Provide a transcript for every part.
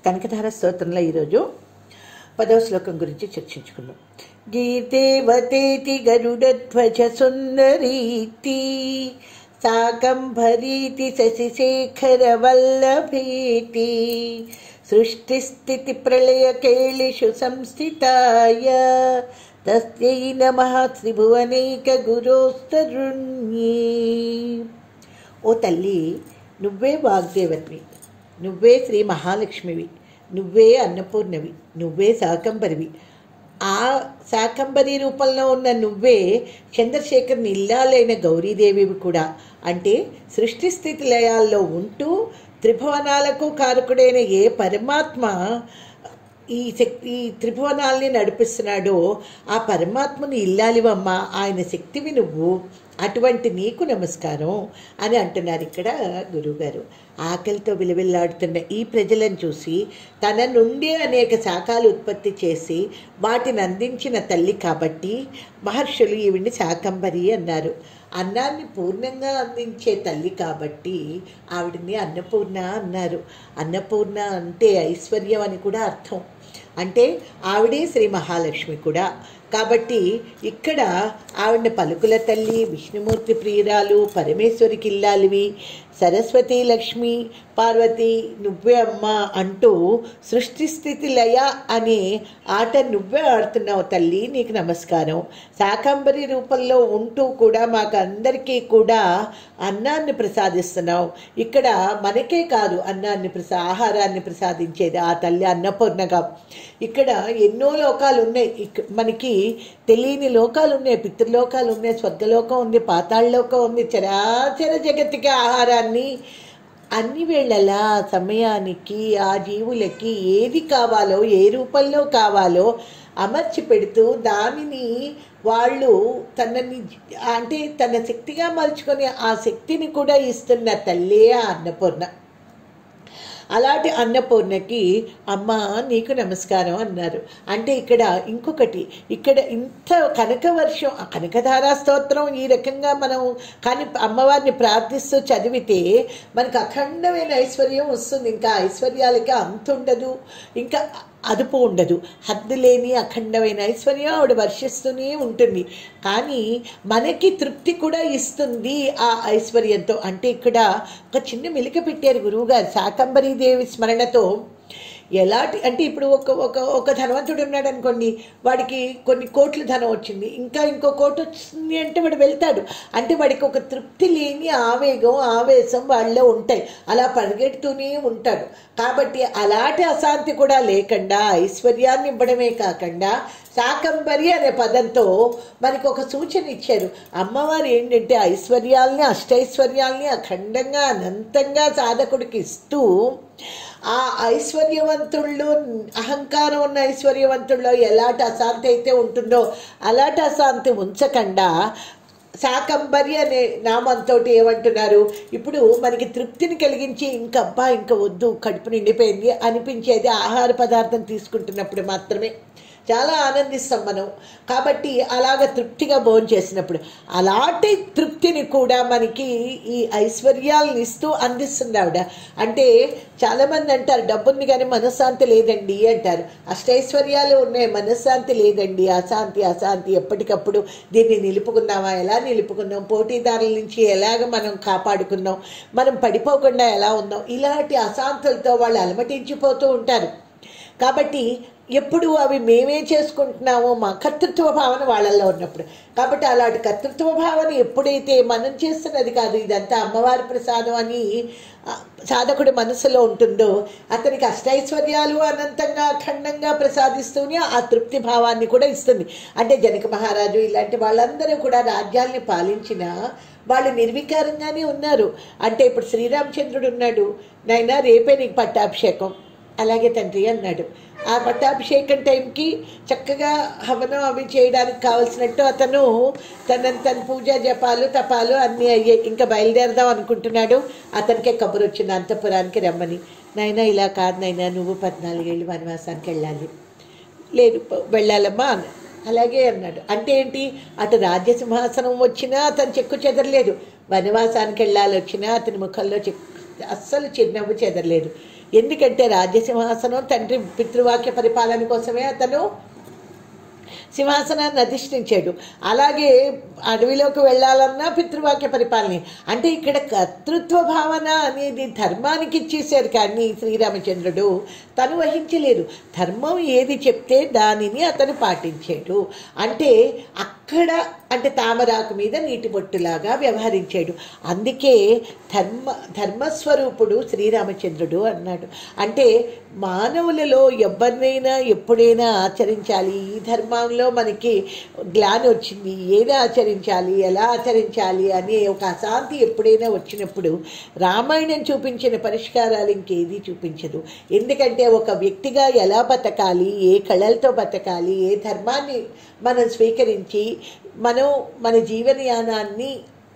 కనకధార స్తోత్రంలో ఈరోజు పదవ శ్లోకం గురించి చర్చించుకుందాం గీతేవతేతి గరుడధ్వజ సుందరీతి సాకంభరీతి శశిశేఖర వల్లభేతి సృష్టిస్థితి ప్రళయ కేళిషు సంస్థితాయ తస్యై నమః త్రిభువనైక గురోస్తరుణ్యే ఓ తల్లి నువ్వే వాగ్దేవత్వి నువ్వే శ్రీ మహాలక్ష్మివి నువ్వే అన్నపూర్ణవి నువ్వే శాకంబరివి ఆ శాకంబరి రూపంలో ఉన్న నువ్వే చంద్రశేఖర్ని ఇల్లాలైన గౌరీదేవివి కూడా అంటే సృష్టి స్థితి లయాల్లో ఉంటూ త్రిభువనాలకు కారకుడైన ఏ పరమాత్మ ఈ శక్తి ఈ త్రిభువనాల్ని నడిపిస్తున్నాడో ఆ పరమాత్మని ఇల్లాలివమ్మ ఆయన శక్తివి నువ్వు అటువంటి నీకు నమస్కారం అని అంటున్నారు ఇక్కడ గురువుగారు ఆకలితో విలువిల్లాడుతున్న ఈ ప్రజలను చూసి తన నుండి అనేక శాఖలు ఉత్పత్తి చేసి వాటిని అందించిన తల్లి కాబట్టి మహర్షులు ఈవిడ్ని శాకంబరి అన్నారు అన్నాన్ని పూర్ణంగా అందించే తల్లి కాబట్టి ఆవిడని అన్నపూర్ణ అన్నారు అన్నపూర్ణ అంటే ఐశ్వర్యం అని కూడా అర్థం అంటే ఆవిడే శ్రీ మహాలక్ష్మి కూడా కాబట్టి ఇక్కడ ఆవిడ పలుకుల తల్లి విష్ణుమూర్తి ప్రియురాలు పరమేశ్వరికి ఇల్లాలివి సరస్వతి లక్ష్మి పార్వతి నువ్వే అమ్మ అంటూ సృష్టి స్థితి లయ అనే ఆట నువ్వే ఆడుతున్నావు తల్లి నీకు నమస్కారం శాకంబరి రూపంలో ఉంటూ కూడా మాకు అందరికీ కూడా అన్నాన్ని ప్రసాదిస్తున్నావు ఇక్కడ మనకే కాదు అన్నాన్ని ప్రసా ఆహారాన్ని ప్రసాదించేది ఆ తల్లి అన్నపూర్ణగా ఇక్కడ ఎన్నో లోకాలు ఉన్నాయి ఇక్ మనకి తెలియని లోకాలు ఉన్నాయి పితృలోకాలు ఉన్నాయి స్వర్గలోకం ఉంది పాతాళలోకం ఉంది చరాచర జగత్తుకి ఆహారాన్ని అన్ని వేళలా సమయానికి ఆ జీవులకి ఏది కావాలో ఏ రూపంలో కావాలో అమర్చి పెడుతూ దానిని వాళ్ళు తనని అంటే తన శక్తిగా మలుచుకొని ఆ శక్తిని కూడా ఇస్తున్న తల్లే ఆ అన్నపూర్ణ అలాంటి అన్నపూర్ణకి అమ్మ నీకు నమస్కారం అన్నారు అంటే ఇక్కడ ఇంకొకటి ఇక్కడ ఇంత కనక వర్షం కనకధారా స్తోత్రం ఈ రకంగా మనం కానీ అమ్మవారిని ప్రార్థిస్తూ చదివితే మనకు అఖండమైన ఐశ్వర్యం వస్తుంది ఇంకా ఐశ్వర్యాలకి అంత ఉండదు ఇంకా అదుపు ఉండదు హద్దు లేని అఖండమైన ఐశ్వర్యం ఆవిడ వర్షిస్తూనే ఉంటుంది కానీ మనకి తృప్తి కూడా ఇస్తుంది ఆ ఐశ్వర్యంతో అంటే ఇక్కడ ఒక చిన్న మెలిక పెట్టారు గురువుగారు శాకంబరీదేవి స్మరణతో ఎలాంటి అంటే ఇప్పుడు ఒక ఒక ఒక ధనవంతుడు ఉన్నాడు అనుకోండి వాడికి కొన్ని కోట్ల ధనం వచ్చింది ఇంకా ఇంకో కోటి వచ్చింది అంటే వాడు వెళ్తాడు అంటే వాడికి ఒక తృప్తి లేని ఆవేగం ఆవేశం వాళ్ళలో ఉంటాయి అలా పరిగెడుతూనే ఉంటాడు కాబట్టి అలాంటి అశాంతి కూడా లేకుండా ఐశ్వర్యాన్ని ఇవ్వడమే కాకుండా శాకంబరి అనే పదంతో మనకు ఒక సూచన ఇచ్చారు అమ్మవారు ఏంటంటే ఐశ్వర్యాల్ని అష్టైశ్వర్యాల్ని అఖండంగా అనంతంగా సాధకుడికి ఇస్తూ ఆ ఐశ్వర్యవంతుళ్ళు అహంకారం ఉన్న ఐశ్వర్యవంతుల్లో ఎలాంటి అశాంతి అయితే ఉంటుందో అలాంటి అశాంతి ఉంచకుండా శాకంబరి అనే నామంతో ఏమంటున్నారు ఇప్పుడు మనకి తృప్తిని కలిగించి ఇంకబ్బా ఇంకా వద్దు కడుపు నిండిపోయింది అనిపించేది ఆహార పదార్థం తీసుకుంటున్నప్పుడు మాత్రమే చాలా ఆనందిస్తాం మనం కాబట్టి అలాగ తృప్తిగా భోజనం చేసినప్పుడు అలాంటి తృప్తిని కూడా మనకి ఈ ఐశ్వర్యాలను ఇస్తూ అందిస్తుంది ఆవిడ అంటే చాలామంది అంటారు డబ్బుంది కానీ మనశ్శాంతి లేదండి అంటారు అష్టైశ్వర్యాలు ఉన్నాయి మనశ్శాంతి లేదండి అశాంతి అశాంతి ఎప్పటికప్పుడు దీన్ని నిలుపుకున్నామా ఎలా నిలుపుకున్నాం పోటీదారుల నుంచి ఎలాగ మనం కాపాడుకున్నాం మనం పడిపోకుండా ఎలా ఉందాం ఇలాంటి అశాంతులతో వాళ్ళు అలమటించిపోతూ ఉంటారు కాబట్టి ఎప్పుడు అవి మేమే చేసుకుంటున్నామో మా కర్తృత్వ భావన వాళ్ళల్లో ఉన్నప్పుడు కాబట్టి అలాంటి కర్తృత్వ భావన ఎప్పుడైతే మనం చేస్తున్నది కాదు ఇదంతా అమ్మవారి ప్రసాదం అని సాధకుడి మనసులో ఉంటుందో అతనికి అష్టైశ్వర్యాలు అనంతంగా అఖండంగా ప్రసాదిస్తూనే ఆ తృప్తి భావాన్ని కూడా ఇస్తుంది అంటే జనక మహారాజు ఇలాంటి వాళ్ళందరూ కూడా రాజ్యాల్ని పాలించిన వాళ్ళు నిర్వికారంగానే ఉన్నారు అంటే ఇప్పుడు శ్రీరామచంద్రుడు ఉన్నాడు నైనా రేపే నీకు పట్టాభిషేకం అలాగే తండ్రి అన్నాడు ఆ పట్టాభిషేకం టైంకి చక్కగా హవనం అవి చేయడానికి కావలసినట్టు అతను తన తన పూజ జపాలు తపాలు అన్నీ అయ్యాయి ఇంకా బయలుదేరదాం అనుకుంటున్నాడు అతనికే కబురు వచ్చింది అంతపురానికి రమ్మని నాయన ఇలా కాదు నాయన నువ్వు పద్నాలుగేళ్ళు వనవాసానికి వెళ్ళాలి లేదు వెళ్ళాలమ్మా అలాగే అన్నాడు అంటే ఏంటి అటు రాజ్యసింహాసనం వచ్చినా అతను చెక్కు చెదరలేదు వనవాసానికి వెళ్ళాలి వచ్చినా అతని ముఖంలో చెక్కు అస్సలు చిరునవ్వు చెదరలేదు ఎందుకంటే రాజ్యసింహాసనం తండ్రి పితృవాక్య పరిపాలన కోసమే అతను సింహాసనాన్ని అధిష్ఠించాడు అలాగే అడవిలోకి వెళ్ళాలన్నా పితృవాక్య పరిపాలన అంటే ఇక్కడ కర్తృత్వ భావన అనేది ధర్మానికి ఇచ్చేశారు కానీ శ్రీరామచంద్రుడు తను వహించలేదు ధర్మం ఏది చెప్తే దానిని అతను పాటించాడు అంటే అక్కడ అంటే తామరాకు మీద నీటి బొట్టులాగా వ్యవహరించాడు అందుకే ధర్మ ధర్మస్వరూపుడు శ్రీరామచంద్రుడు అన్నాడు అంటే మానవులలో ఎవరినైనా ఎప్పుడైనా ఆచరించాలి ఈ ధర్మంలో మనకి జ్ఞానం వచ్చింది ఏది ఆచరించాలి ఎలా ఆచరించాలి అనే ఒక అశాంతి ఎప్పుడైనా వచ్చినప్పుడు రామాయణం చూపించిన పరిష్కారాలు ఇంకేది చూపించదు ఎందుకంటే ఒక వ్యక్తిగా ఎలా బతకాలి ఏ కళలతో బతకాలి ఏ ధర్మాన్ని మనం స్వీకరించి మనం మన జీవనయానాన్ని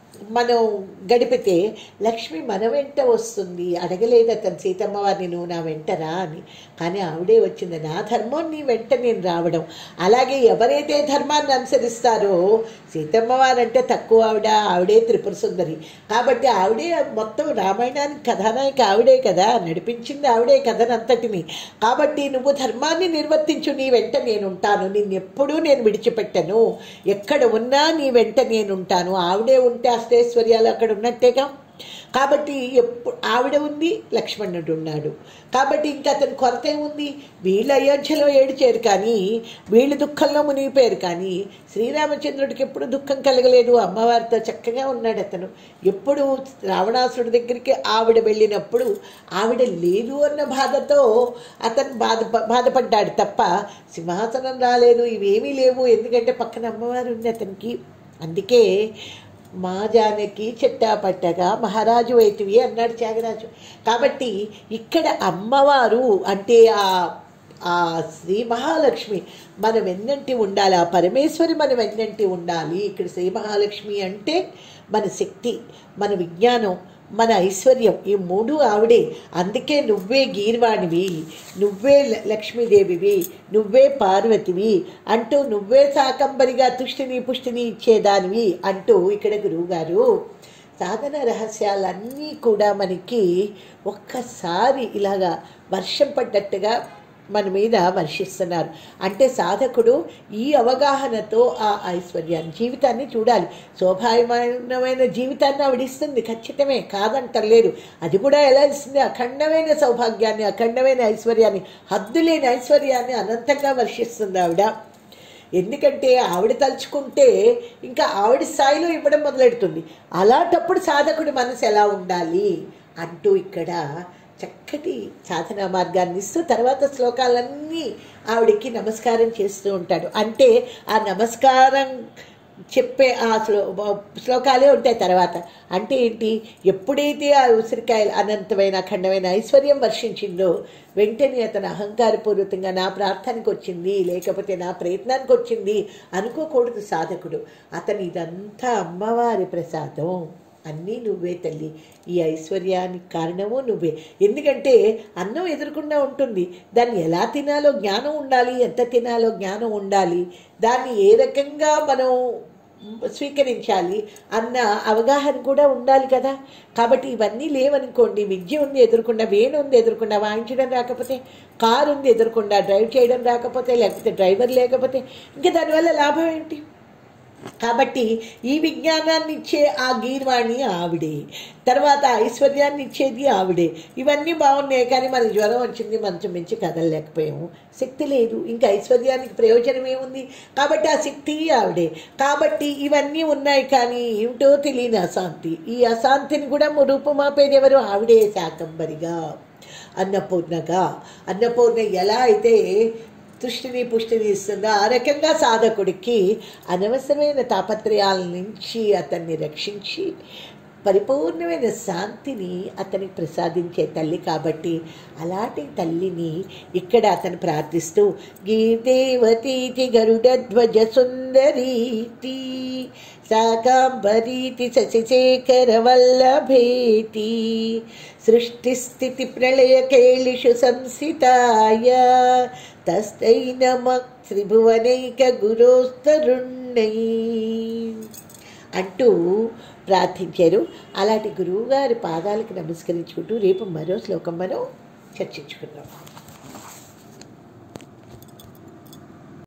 మనం గడిపితే లక్ష్మి మన వెంట వస్తుంది అడగలేదు అతను సీతమ్మ వారిని నువ్వు నా వెంటరా అని కానీ ఆవిడే వచ్చింది నా ధర్మం నీ వెంట నేను రావడం అలాగే ఎవరైతే ధర్మాన్ని అనుసరిస్తారో సీతమ్మ వారంటే తక్కువ ఆవిడ ఆవిడే త్రిపుర సుందరి కాబట్టి ఆవిడే మొత్తం రామాయణానికి కథానాయక ఆవిడే కదా నడిపించింది ఆవిడే కథనంతటిని కాబట్టి నువ్వు ధర్మాన్ని నిర్వర్తించు నీ వెంట నేను ఉంటాను నిన్నెప్పుడూ నేను విడిచిపెట్టను ఎక్కడ ఉన్నా నీ వెంట నేను ఉంటాను ఆవిడే ఉంటే అష్టైశ్వర్యాలు అక్కడ ఉన్నట్టేగా కాబట్టి ఎప్పుడు ఆవిడ ఉంది లక్ష్మణుడు ఉన్నాడు కాబట్టి ఇంకా అతని కొరత ఏముంది వీళ్ళు అయోధ్యలో ఏడిచారు కానీ వీళ్ళు దుఃఖంలో మునిగిపోయారు కానీ శ్రీరామచంద్రుడికి ఎప్పుడు దుఃఖం కలగలేదు అమ్మవారితో చక్కగా ఉన్నాడు అతను ఎప్పుడు రావణాసుడి దగ్గరికి ఆవిడ వెళ్ళినప్పుడు ఆవిడ లేదు అన్న బాధతో అతను బాధ బాధపడ్డాడు తప్ప సింహాసనం రాలేదు ఇవేమీ లేవు ఎందుకంటే పక్కన అమ్మవారు ఉంది అతనికి అందుకే మా జానకి చెట్టా పట్టగా మహారాజు వైతివి అన్నాడు త్యాగరాజు కాబట్టి ఇక్కడ అమ్మవారు అంటే ఆ ఆ శ్రీ మహాలక్ష్మి మనం ఎన్నంటి ఉండాలి ఆ పరమేశ్వరి మనం ఎన్నంటి ఉండాలి ఇక్కడ శ్రీ మహాలక్ష్మి అంటే మన శక్తి మన విజ్ఞానం మన ఐశ్వర్యం ఈ మూడు ఆవిడే అందుకే నువ్వే గీర్వాణివి నువ్వే ల- లక్ష్మీదేవివి నువ్వే పార్వతివి అంటూ నువ్వే శాకంబరిగా తుష్టిని పుష్టిని ఇచ్చేదానివి అంటూ ఇక్కడ గురువుగారు సాధన రహస్యాలన్నీ కూడా మనకి ఒక్కసారి ఇలాగా వర్షం పడ్డట్టుగా మన మీద వర్షిస్తున్నారు అంటే సాధకుడు ఈ అవగాహనతో ఆ ఐశ్వర్యాన్ని జీవితాన్ని చూడాలి శోభాయమానమైన జీవితాన్ని ఆవిడిస్తుంది ఖచ్చితమే కాదంటలేదు అది కూడా ఎలా ఇస్తుంది అఖండమైన సౌభాగ్యాన్ని అఖండమైన ఐశ్వర్యాన్ని హద్దులేని ఐశ్వర్యాన్ని అనంతంగా వర్షిస్తుంది ఆవిడ ఎందుకంటే ఆవిడ తలుచుకుంటే ఇంకా ఆవిడ స్థాయిలో ఇవ్వడం మొదలెడుతుంది అలాంటప్పుడు సాధకుడి మనసు ఎలా ఉండాలి అంటూ ఇక్కడ చక్కటి సాధనా మార్గాన్ని ఇస్తూ తర్వాత శ్లోకాలన్నీ ఆవిడకి నమస్కారం చేస్తూ ఉంటాడు అంటే ఆ నమస్కారం చెప్పే ఆ శ్లో శ్లోకాలే ఉంటాయి తర్వాత అంటే ఏంటి ఎప్పుడైతే ఆ ఉసిరికాయలు అనంతమైన అఖండమైన ఐశ్వర్యం వర్షించిందో వెంటనే అతను అహంకారపూర్వకంగా నా ప్రార్థనకు వచ్చింది లేకపోతే నా ప్రయత్నానికి వచ్చింది అనుకోకూడదు సాధకుడు అతను ఇదంతా అమ్మవారి ప్రసాదం అన్నీ నువ్వే తల్లి ఈ ఐశ్వర్యానికి కారణము నువ్వే ఎందుకంటే అన్నం ఎదురకుండా ఉంటుంది దాన్ని ఎలా తినాలో జ్ఞానం ఉండాలి ఎంత తినాలో జ్ఞానం ఉండాలి దాన్ని ఏ రకంగా మనం స్వీకరించాలి అన్న అవగాహన కూడా ఉండాలి కదా కాబట్టి ఇవన్నీ లేవనుకోండి విద్య ఉంది ఎదుర్కొండా వేణు ఉంది ఎదుర్కొండా వాయించడం రాకపోతే కారు ఉంది ఎదుర్కొండా డ్రైవ్ చేయడం రాకపోతే లేకపోతే డ్రైవర్ లేకపోతే ఇంకా దానివల్ల లాభం ఏంటి కాబట్టి ఈ విజ్ఞానాన్ని ఇచ్చే ఆ గీర్వాణి ఆవిడే తర్వాత ఐశ్వర్యాన్ని ఇచ్చేది ఆవిడే ఇవన్నీ బాగున్నాయి కానీ మనకి జ్వరం వచ్చింది మంచం మించి కదలలేకపోయాము శక్తి లేదు ఇంకా ఐశ్వర్యానికి ప్రయోజనం ఏముంది కాబట్టి ఆ శక్తి ఆవిడే కాబట్టి ఇవన్నీ ఉన్నాయి కానీ ఏమిటో తెలియని అశాంతి ఈ అశాంతిని కూడా రూపుమాపేది ఎవరు ఆవిడే శాకంబరిగా అన్నపూర్ణగా అన్నపూర్ణ ఎలా అయితే తుష్టిని పుష్టిని ఇస్తుందో ఆ రకంగా సాధకుడికి అనవసరమైన తాపత్రయాల నుంచి అతన్ని రక్షించి పరిపూర్ణమైన శాంతిని అతనికి ప్రసాదించే తల్లి కాబట్టి అలాంటి తల్లిని ఇక్కడ అతను ప్రార్థిస్తూ గీర్దేవతీతి గరుడధ్వజ సుందరీతి శాకాంబరీతి శశిశేఖర వల్లభేతి సృష్టిస్థితి ప్రళయకేళిషు సంస్థితాయ తస్తై నమ త్రిభువనైక గురోస్తరుణ్ణై అంటూ ప్రార్థించారు అలాంటి గురువుగారి పాదాలకు నమస్కరించుకుంటూ రేపు మరో శ్లోకం మనం చర్చించుకుందాం